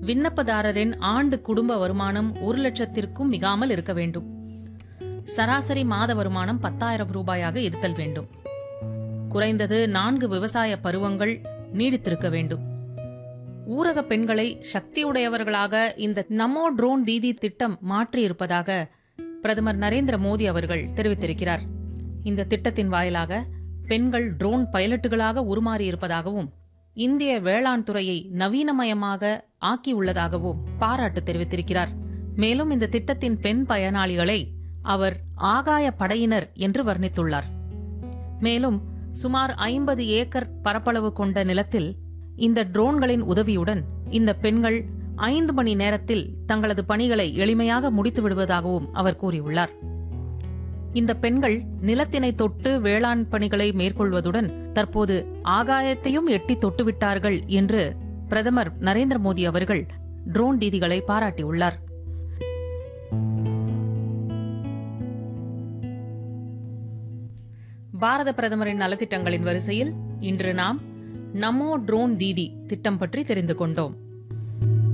விண்ணப்பதாரரின் ஆண்டு குடும்ப வருமானம் ஒரு லட்சத்திற்கும் மிகாமல் இருக்க வேண்டும் சராசரி மாத வருமானம் பத்தாயிரம் ரூபாயாக இருத்தல் வேண்டும் குறைந்தது நான்கு விவசாய பருவங்கள் நீடித்திருக்க வேண்டும் ஊரக பெண்களை சக்தியுடையவர்களாக இந்த நமோ ட்ரோன் தீதி திட்டம் மாற்றியிருப்பதாக பிரதமர் நரேந்திர மோடி அவர்கள் தெரிவித்திருக்கிறார் இந்த திட்டத்தின் வாயிலாக பெண்கள் ட்ரோன் பைலட்டுகளாக உருமாறியிருப்பதாகவும் இந்திய வேளாண் துறையை நவீனமயமாக ஆக்கியுள்ளதாகவும் பாராட்டு தெரிவித்திருக்கிறார் மேலும் இந்த திட்டத்தின் பெண் பயனாளிகளை அவர் ஆகாய படையினர் என்று வர்ணித்துள்ளார் மேலும் சுமார் ஐம்பது ஏக்கர் பரப்பளவு கொண்ட நிலத்தில் இந்த ட்ரோன்களின் உதவியுடன் இந்த பெண்கள் ஐந்து மணி நேரத்தில் தங்களது பணிகளை எளிமையாக முடித்து விடுவதாகவும் அவர் கூறியுள்ளார் இந்த பெண்கள் நிலத்தினை தொட்டு வேளாண் பணிகளை மேற்கொள்வதுடன் தற்போது ஆகாயத்தையும் எட்டி தொட்டுவிட்டார்கள் என்று பிரதமர் நரேந்திர மோடி அவர்கள் ட்ரோன் தீதிகளை பாராட்டியுள்ளார் பாரத பிரதமரின் நலத்திட்டங்களின் வரிசையில் இன்று நாம் நமோ ட்ரோன் தீதி திட்டம் பற்றி தெரிந்து கொண்டோம்